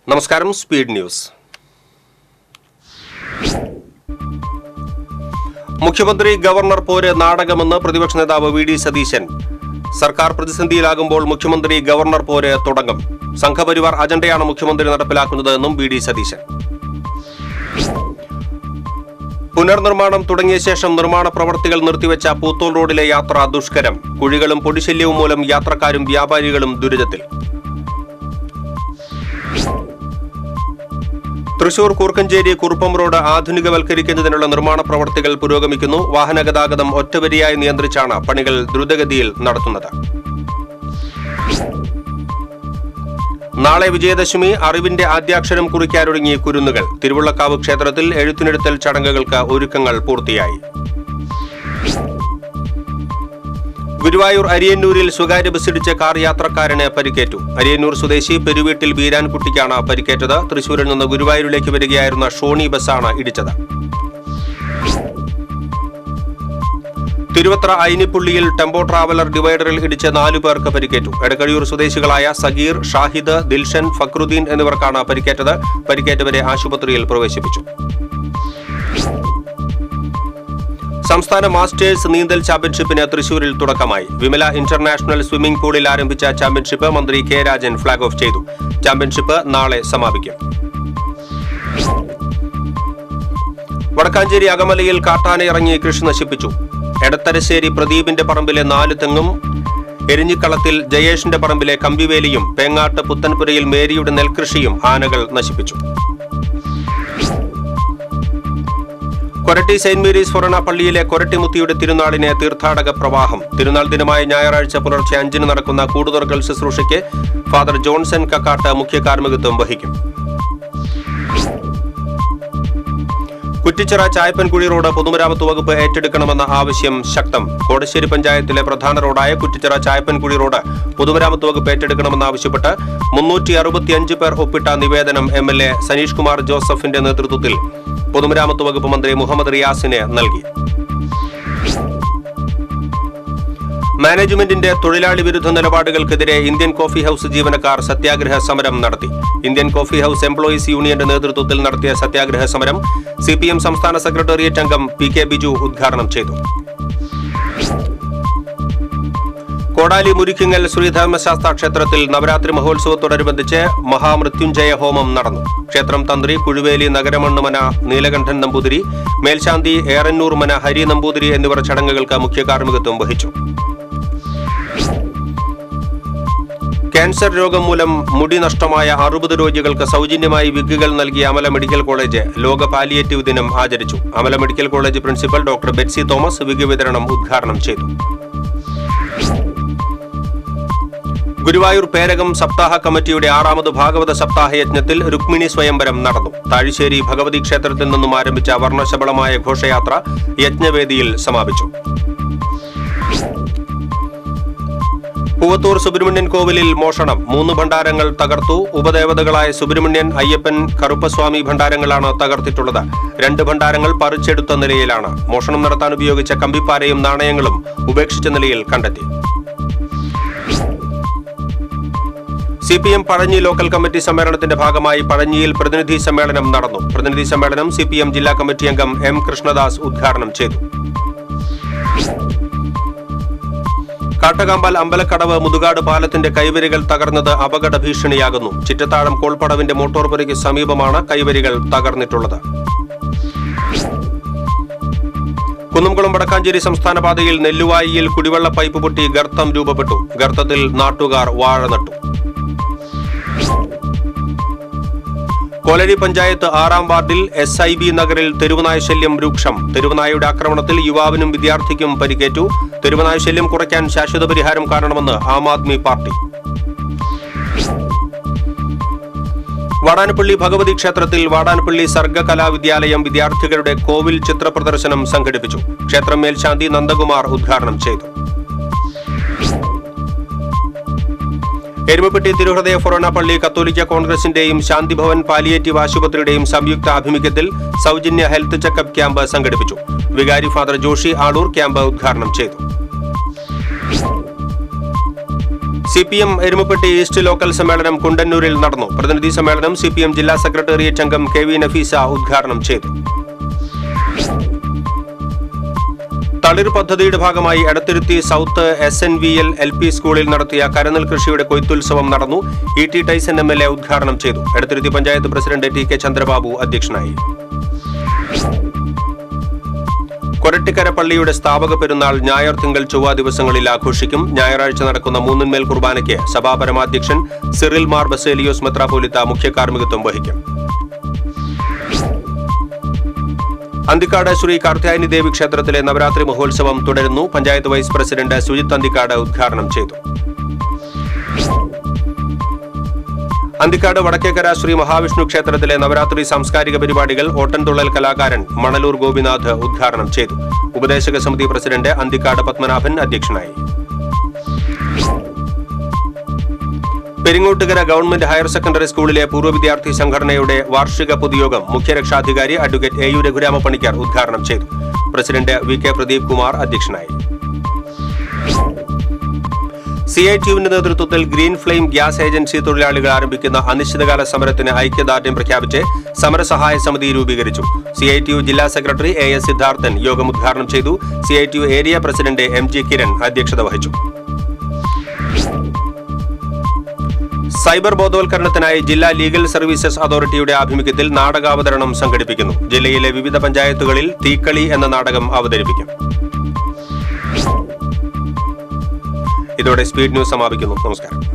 നമസ്കാരം speed news മുഖ്യമന്ത്രി governor പോര് നാടകമെന്ന് പ്രതിപക്ഷ നേതാവ് വി ഡി സതീശൻ സർക്കാർ പ്രതിസന്ധിയിലാകുമ്പോൾ മുഖ്യമന്ത്രി ഗവർണർ പോര് തുടങ്ങും സംഘപരിവാർ അജണ്ടയാണ് മുഖ്യമന്ത്രി നടപ്പിലാക്കുന്നത് എന്നും വി ഡി സതീശൻ പുനർനിർമ്മാണം തുടങ്ങിയ ശേഷം നിർമ്മാണ പ്രവർത്തികൾ നിർത്തിവെച്ച പൂത്തോൾ റോഡിലെ യാത്ര ദുഷ്കരം കുഴികളും പൊടിശല്യവും മൂലം യാത്രക്കാരും വ്യാപാരികളും ദുരിതത്തിൽ തൃശൂർ കൂർക്കഞ്ചേരി കുറുപ്പം റോഡ് ആധുനികവൽക്കരിക്കുന്നതിനുള്ള നിർമ്മാണ പ്രവർത്തികൾ പുരോഗമിക്കുന്നു വാഹനഗതാഗതം ഒറ്റവരിയായി നിയന്ത്രിച്ചാണ് പണികൾ ദ്രുതഗതിയിൽ നടത്തുന്നത് നാളെ വിജയദശമി അറിവിന്റെ ആദ്യാക്ഷരം കുറിക്കാനൊരുങ്ങി കുരുന്നുകൾ തിരുവുള്ളക്കാവ് ക്ഷേത്രത്തിൽ എഴുത്തിനെടുത്തൽ ചടങ്ങുകൾക്ക് ഒരുക്കങ്ങൾ പൂർത്തിയായി ഗുരുവായൂർ അരിയന്നൂരിൽ സ്വകാര്യ ബസ്സിടിച്ച് കാർ യാത്രക്കാരന് പരിക്കേറ്റു അരിയന്നൂർ സ്വദേശി പെരുവീട്ടിൽ ബീരാൻകുട്ടിക്കാണ് പരിക്കേറ്റത് തൃശൂരിൽ നിന്ന് ഗുരുവായൂരിലേക്ക് വരികയായിരുന്ന ഷോണി ബസ്സാണ് ഇടിച്ചത് തിരുവത്ര അയിനിപ്പുള്ളിയിൽ ടെമ്പോ ട്രാവലർ ഡിവൈഡറിൽ ഇടിച്ച് നാലു പേർക്ക് പരിക്കേറ്റു എടക്കഴിയൂർ സ്വദേശികളായ സഗീർ ഷാഹിദ് ദിൽഷൻ ഫക്രുദ്ദീൻ എന്നിവർക്കാണ് പരിക്കേറ്റത് പരിക്കേറ്റവരെ ആശുപത്രിയിൽ പ്രവേശിപ്പിച്ചു സംസ്ഥാന മാസ്റ്റേഴ്സ് നീന്തൽ ചാമ്പ്യൻഷിപ്പിന് തൃശൂരിൽ തുടക്കമായി വിമല ഇന്റർനാഷണൽ സ്വിമ്മിംഗ് പൂളിൽ ആരംഭിച്ച ചാമ്പ്യൻഷിപ്പ് മന്ത്രി കെ രാജൻ ഫ്ളാഗ് ഓഫ് ചെയ്തു ചാമ്പ്യൻഷിപ്പ് നാളെ സമാപിക്കും വടക്കാഞ്ചേരി അകമലയിൽ കാട്ടാനയിറങ്ങി കൃഷി നശിപ്പിച്ചു എടത്തരശ്ശേരി പ്രദീപിന്റെ പറമ്പിലെ നാല് തെങ്ങും എരിഞ്ഞിക്കളത്തിൽ ജയേഷിന്റെ പറമ്പിലെ കമ്പിവേലിയും പേങ്ങാട്ട് പുത്തൻപുരയിൽ മേരിയുടെ നെൽകൃഷിയും ആനകൾ നശിപ്പിച്ചു കൊരട്ടി സെയിന്റ് മേരീസ് ഫൊറണ പള്ളിയിലെ കൊരട്ടിമുത്തിയുടെ തിരുനാളിന് തീർത്ഥാടക പ്രവാഹം തിരുനാൾ ദിനമായ ഞായറാഴ്ച പുലർച്ചെ അഞ്ചിന് നടക്കുന്ന കൂടുതുറക്കൽ ശുശ്രൂഷയ്ക്ക് ഫാദർ ജോൺസൺ കക്കാട്ട് മുഖ്യ കാർമ്മികത്വം വഹിക്കും കുറ്റിച്ചിറ ചായപ്പൻകുഴി റോഡ് പൊതുമരാമത്ത് വകുപ്പ് ഏറ്റെടുക്കണമെന്ന ആവശ്യം ശക്തം കോടശ്ശേരി പഞ്ചായത്തിലെ പ്രധാന റോഡായ കുറ്റിച്ചിറ ചായപ്പൻകുഴി റോഡ് പൊതുമരാമത്ത് വകുപ്പ് ഏറ്റെടുക്കണമെന്നാവശ്യപ്പെട്ട് മുന്നൂറ്റി അറുപത്തിയഞ്ച് പേർ ഒപ്പിട്ട നിവേദനം M L A Saneesh Kumar ജോസഫിന്റെ നേതൃത്വത്തിൽ പൊതുമരാമത്ത് വകുപ്പ് മന്ത്രി മുഹമ്മദ് റിയാസിന് നൽകി മാനേജ്മെന്റിന്റെ തൊഴിലാളി വിരുദ്ധ നിലപാടുകൾക്കെതിരെ ഇന്ത്യൻ കോഫി ഹൌസ് ജീവനക്കാർ സത്യാഗ്രഹ സമരം നടത്തി ഇന്ത്യൻ കോഫി ഹൌസ് എംപ്ലോയീസ് യൂണിയന്റെ നേതൃത്വത്തിൽ നടത്തിയ സത്യാഗ്രഹ സമരം സി പി എം സംസ്ഥാന സെക്രട്ടേറിയറ്റ് അംഗം പി കെ ബിജു ഉദ്ഘാടനം ചെയ്തു കോടാലി മുരിക്കിങ്ങൽ ശ്രീധർമ്മശാസ്ത്ര ക്ഷേത്രത്തിൽ നവരാത്രി മഹോത്സവത്തോടനുബന്ധിച്ച് മഹാമൃത്യുഞ്ജയ ഹോമം നടന്നു ക്ഷേത്രം തന്ത്രി കുഴുവേലി നഗരമണ്ണുമന നീലകണ്ഠൻ നമ്പൂതിരി മേൽശാന്തി ഏറന്നൂർ മന ഹരി നമ്പൂതിരി എന്നിവർ ചടങ്ങുകൾക്ക് മുഖ്യ കാർമ്മികത്വം വഹിച്ചു ക്യാൻസർ രോഗം മൂലം മുടി നഷ്ടമായ അറുപത് രോഗികൾക്ക് സൗജന്യമായി വിഗുകൾ നൽകിയ അമല മെഡിക്കൽ കോളേജ് ലോക പാലിയേറ്റീവ് ദിനം ആചരിച്ചു Amala medical college principal doctor Betsy Thomas wig വിതരണം ഉദ്ഘാടനം ചെയ്തു ഗുരുവായൂർ പേരകം സപ്താഹ കമ്മിറ്റിയുടെ ആറാമത് ഭാഗവത സപ്താഹ യജ്ഞത്തിൽ രുക്മിണി സ്വയംവരം നടന്നു താഴിശ്ശേരി ഭഗവതി ക്ഷേത്രത്തിൽ നിന്നും ആരംഭിച്ച വർണ്ണശബളമായ ഘോഷയാത്ര യജ്ഞവേദിയിൽ സമാപിച്ചു പൂവത്തൂർ സുബ്രഹ്മണ്യൻ കോവിലിൽ മോഷണം മൂന്ന് ഭണ്ഡാരങ്ങൾ തകർത്തു ഉപദേവതകളായ സുബ്രഹ്മണ്യൻ അയ്യപ്പൻ കറുപ്പസ്വാമി ഭണ്ഡാരങ്ങളാണ് തകർത്തിട്ടുള്ളത് രണ്ട് ഭണ്ഡാരങ്ങൾ പറിച്ചെടുത്ത നിലയിലാണ് മോഷണം നടത്താൻ ഉപയോഗിച്ച കമ്പിപ്പാരയും നാണയങ്ങളും ഉപേക്ഷിച്ച നിലയിൽ കണ്ടെത്തി C P M Pazhanji local committee സമ്മേളനത്തിന്റെ ഭാഗമായി പഴഞ്ഞിയിൽ പ്രതിനിധി സമ്മേളനം നടന്നു പ്രതിനിധി സമ്മേളനം സി പി എം ജില്ലാ കമ്മിറ്റി അംഗം എം കൃഷ്ണദാസ് ഉദ്ഘാടനം ചെയ്തു കാട്ടകാമ്പാൽ അമ്പലക്കടവ് മുതുകാട് പാലത്തിന്റെ കൈവരികൾ തകർന്നത് അപകട ഭീഷണിയാകുന്നു ചിറ്റത്താഴം കോൾപ്പടവിന്റെ മോട്ടോർ പുരയ്ക്ക് സമീപമാണ് കൈവരികൾ തകർന്നിട്ടുള്ളത് കുന്നംകുളം വടക്കാഞ്ചേരി സംസ്ഥാന പാതയിൽ നെല്ലുവായിയിൽ കുടിവെള്ള പൈപ്പ് പൊട്ടി ഗർത്തം രൂപപ്പെട്ടു ഗർത്തത്തിൽ നാട്ടുകാർ വാഴ നട്ടു കോലഴി പഞ്ചായത്ത് ആറാം വാർഡിൽ എസ് ഐ ബി നഗറിൽ തെരുവുനായ ശല്യം രൂക്ഷം തെരുവുനായയുടെ ആക്രമണത്തിൽ യുവാവിനും വിദ്യാർത്ഥിക്കും പരിക്കേറ്റു തെരുവുനായ ശല്യം കുറയ്ക്കാൻ ശാശ്വത പരിഹാരം കാണണമെന്ന് ആം ആദ്മി പാർട്ടി വാടാനപ്പള്ളി ഭഗവതി ക്ഷേത്രത്തിൽ വാടാനപ്പള്ളി സർഗകലാ വിദ്യാലയം വിദ്യാർത്ഥികളുടെ കോവിൽ ചിത്ര പ്രദർശനം സംഘടിപ്പിച്ചു ക്ഷേത്രം മേൽശാന്തി നന്ദകുമാർ ഉദ്ഘാടനം ചെയ്തു എരുമപ്പെട്ടി തിരുഹൃദയ ഫൊറോണ പള്ളി കത്തോലിക്ക കോൺഗ്രസിന്റെയും ശാന്തിഭവൻ പാലിയേറ്റീവ് ആശുപത്രിയുടെയും സംയുക്ത ആഭിമുഖ്യത്തിൽ സൗജന്യ ഹെൽത്ത് ചെക്കപ്പ് ക്യാമ്പ് സംഘടിപ്പിച്ചു വികാരി ഫാദർ ജോഷി ആളൂർ ക്യാമ്പ് ഉദ്ഘാടനം ചെയ്തു C P M Erumapetty east local സമ്മേളനം കുണ്ടന്നൂരിൽ നടന്നു പ്രതിനിധി സമ്മേളനം സി പി എം ജില്ലാ സെക്രട്ടേറിയറ്റ് അംഗം കെ വി നഫീസ ഉദ്ഘാടനം ചെയ്തു തളിർ പദ്ധതിയുടെ ഭാഗമായി Edathiruthy south S N V L L P സ്കൂളിൽ നടത്തിയ കരനെൽ കൃഷിയുടെ കൊയ്ത്തുത്സവം നടന്നു E T Tyson M L A ഉദ്ഘാടനം ചെയ്തു Edathiruthy panchayat president T K Chandrababu അധ്യക്ഷനായി കൊരട്ടിക്കര പള്ളിയുടെ സ്ഥാപക പെരുന്നാൾ ഞായർ തിങ്കൾ ചൊവ്വ ദിവസങ്ങളിൽ ആഘോഷിക്കും ഞായറാഴ്ച നടക്കുന്ന മൂന്നിന്മേൽ കുർബാനയ്ക്ക് സഭാ പരമാധ്യക്ഷൻ സിറിൽ മാർ ബസേലിയോസ് മെത്രാപോലിത്ത മുഖ്യ കാർമ്മികത്വം വഹിക്കും അന്തിക്കാട് ശ്രീ കാർത്യായനി ദേവി ക്ഷേത്രത്തിലെ നവരാത്രി മഹോത്സവം തുടരുന്നു പഞ്ചായത്ത് വൈസ് പ്രസിഡന്റ് സുജിത് അന്തിക്കാട് ഉദ്ഘാടനം ചെയ്തു അന്തിക്കാട് വടക്കേക്കര ശ്രീ മഹാവിഷ്ണു ക്ഷേത്രത്തിലെ നവരാത്രി സാംസ്കാരിക പരിപാടികൾ ഓട്ടൻതുള്ളൽ കലാകാരൻ മണലൂർ ഗോപിനാഥ് ഉദ്ഘാടനം ചെയ്തു ഉപദേശക സമിതി പ്രസിഡന്റ് അന്തിക്കാട് പത്മനാഭൻ അധ്യക്ഷനായി പെരിങ്ങോട്ടുകര ഗവൺമെന്റ് ഹയർ സെക്കൻഡറി സ്കൂളിലെ പൂർവ്വ വിദ്യാർത്ഥി സംഘടനയുടെ വാർഷിക പൊതുയോഗം മുഖ്യരക്ഷാധികാരി advocate A U Raghurama Panicker ഉദ്ഘാടനം ചെയ്തു president V K Pradeep Kumar അധ്യക്ഷനായി സി ഐ ടിയുവിന്റെ നേതൃത്വത്തിൽ ഗ്രീൻ ഫ്ലെയിം ഗ്യാസ് ഏജൻസി തൊഴിലാളികൾ ആരംഭിക്കുന്ന അനിശ്ചിതകാല സമരത്തിന് ഐക്യദാർഢ്യം പ്രഖ്യാപിച്ച് സമരസഹായ സമിതി രൂപീകരിച്ചു സി ഐ ടി യു ജില്ലാ സെക്രട്ടറി എ എസ് സിദ്ധാർത്ഥൻ യോഗം ഉദ്ഘാടനം ചെയ്തു C I T U area president M G Kiran അധ്യക്ഷത വഹിച്ചു സൈബർ ബോധവൽക്കരണത്തിനായി ജില്ലാ ലീഗൽ സർവീസസ് അതോറിറ്റിയുടെ ആഭിമുഖ്യത്തിൽ നാടകാവതരണം സംഘടിപ്പിക്കുന്നു ജില്ലയിലെ വിവിധ പഞ്ചായത്തുകളിൽ തീക്കളി എന്ന നാടകം അവതരിപ്പിക്കും ഇതോടെ സ്പീഡ് ന്യൂസ് സമാപിക്കുന്നു നമസ്കാരം